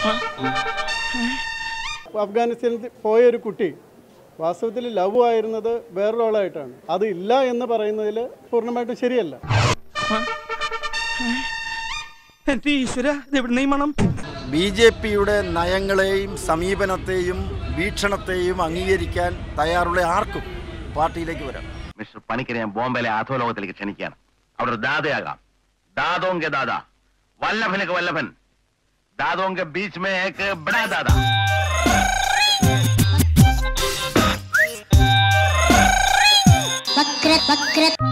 അഫ്ഗാനിസ്ഥാനിൽ പോയ ഒരു കുട്ടി വാസ്തവത്തിൽ ലവ് ആയിരുന്നത് വേറൊരാളായിട്ടാണ് അത് ഇല്ല എന്ന് പറയുന്നതിൽ പൂർണ്ണമായിട്ടും ശരിയല്ല എന്റെ ഈശ്വര എവിടെ മണം ബി ജെ പിയുടെ നയങ്ങളെയും സമീപനത്തെയും വീക്ഷണത്തെയും അംഗീകരിക്കാൻ തയ്യാറുള്ള ആർക്കും പാർട്ടിയിലേക്ക് വരാം മിസ്റ്റർ പണിക്കരെ ഞാൻ ബോംബെയിലെ അധോലോകത്തിലേക്ക് ക്ഷണിക്കുകയാണ് അവിടെ ഒരു ദാതയാകാം ദാദോങ്ക ദാദ വല്ലഭനക്ക് വല്ലഭൻ ദാദോങ്ക ബീച്ച് മേ ഏക്ക് ബഡാ ദാദ വക്ര വക്ര